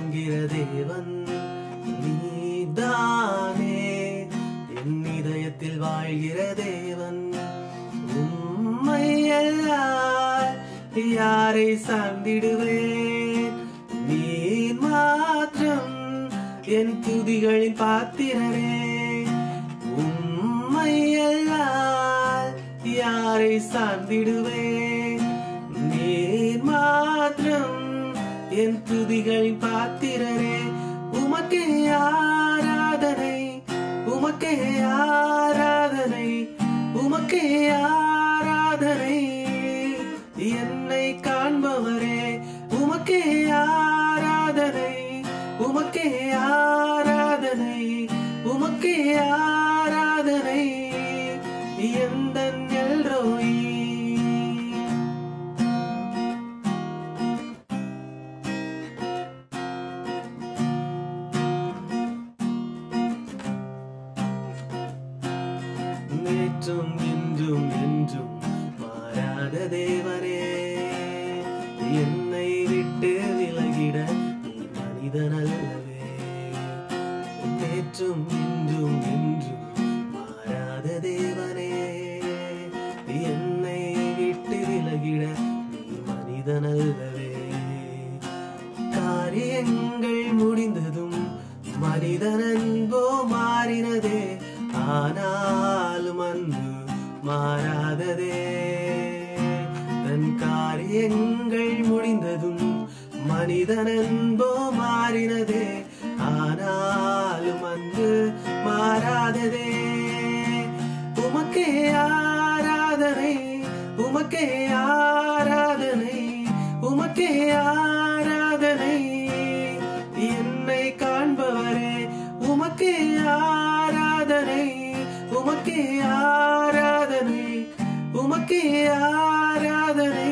என்கிற தேவன் நீதானே என் இதயத்தில் வாழ்கிற தேவன் உம்மை அல்லால் யாரை சார்ந்திடுவேன் நீர் மாற்றம் என் துதிகளின் பாத்திரரே உம்மை அல்லால் யாரை சார்ந்திடுவேன் நீர் மாற்றம் என் துதிகளின் பாத்திரரே உமக்கே ஆராதனை உமக்கே ஆராதனை உமக்கே ஆராதனை என்னை காண்பவரே உமக்கே ஆராதனை உமக்கே ஆராதனை உமக்கே ஆராதனை எந்த எல்ரோயி நேற்றும் இன்றும் என்றும் மாறாத தேவனே என்னை விட்டு விலகிட நீ மனிதனல்லவே நேற்றும் இன்றும் என்றும் மாறாத தேவனே என்னை விட்டு விலகிட நீ மனிதனல்லவே காரியங்கள் முடிந்ததும் மனிதன் அன்போ மாறினதே ஆனாலும் அன்பு மாறாததே தன் காரியங்கள் முடிந்ததும் மனிதன் அன்போ மாறினதே ஆனாலும் அன்பு மாறாததே உமக்கே ஆராதனை உமக்கே ஆராதனை உமக்கே ஆராதனை என்னை காண்பவரே உமக்கே ஆராதனை உமக்கே ஆராதனை உமக்கே ஆராதனை